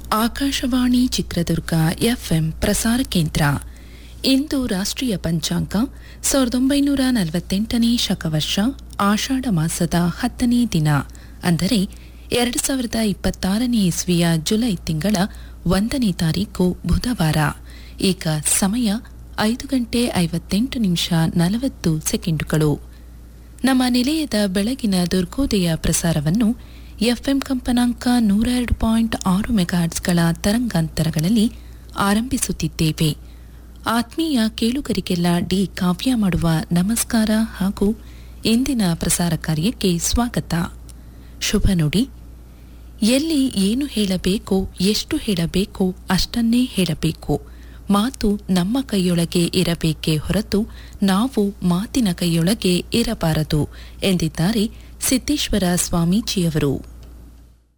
Akashvani Chitradurga FM ಪ್ರಸಾರ ಕೇಂದ್ರ ಇಂದು ರಾಷ್ಟ್ರೀಯ ಪಂಚಾಂಗ ಸಾವಿರದ ಒಂಬೈನೂರ ನಲವತ್ತೆಂಟನೇ ಶಕವರ್ಷ ಆಷಾಢ ಮಾಸದ ಹತ್ತನೇ ದಿನ ಅಂದರೆ ಎರಡು ಸಾವಿರದ ಇಪ್ಪತ್ತಾರನೇ ಇಸ್ವಿಯ ಜುಲೈ ತಿಂಗಳ ಒಂದನೇ ತಾರೀಕು ಬುಧವಾರ ಈಗ ಸಮಯ ಐದು ಗಂಟೆ ಐವತ್ತೆಂಟು ನಿಮಿಷ ನಲವತ್ತು ಸೆಕೆಂಡುಗಳು ನಮ್ಮ ನಿಲಯದ ಬೆಳಗಿನ ದುರ್ಗೋದಯ ಪ್ರಸಾರವನ್ನು ಎಫ್ಎಂ ಕಂಪನಾಂಕ ನೂರ ಎರಡು ಪಾಯಿಂಟ್ ಆರು ಮೆಗಾಹರ್ಟ್ಸ್ಗಳ ತರಂಗಾಂತರಗಳಲ್ಲಿ ಆರಂಭಿಸುತ್ತಿದ್ದೇವೆ ಆತ್ಮೀಯ ಕೇಳುಗರಿಗೆಲ್ಲ ಡಿ ಕಾವ್ಯ ಮಾಡುವ ನಮಸ್ಕಾರ ಹಾಗೂ ಇಂದಿನ ಪ್ರಸಾರ ಕಾರ್ಯಕ್ಕೆ ಸ್ವಾಗತ ಶುಭ ನುಡಿ ಎಲ್ಲಿ ಏನು ಹೇಳಬೇಕೋ ಎಷ್ಟು ಹೇಳಬೇಕೋ ಅಷ್ಟನ್ನೇ ಹೇಳಬೇಕು ಮಾತು ನಮ್ಮ ಕೈಯೊಳಗೆ ಇರಬೇಕೇ ಹೊರತು ನಾವು ಮಾತಿನ ಕೈಯೊಳಗೆ ಇರಬಾರದು ಎಂದಿದ್ದಾರೆ ಸಿದ್ದೇಶ್ವರ ಸ್ವಾಮೀಜಿಯವರು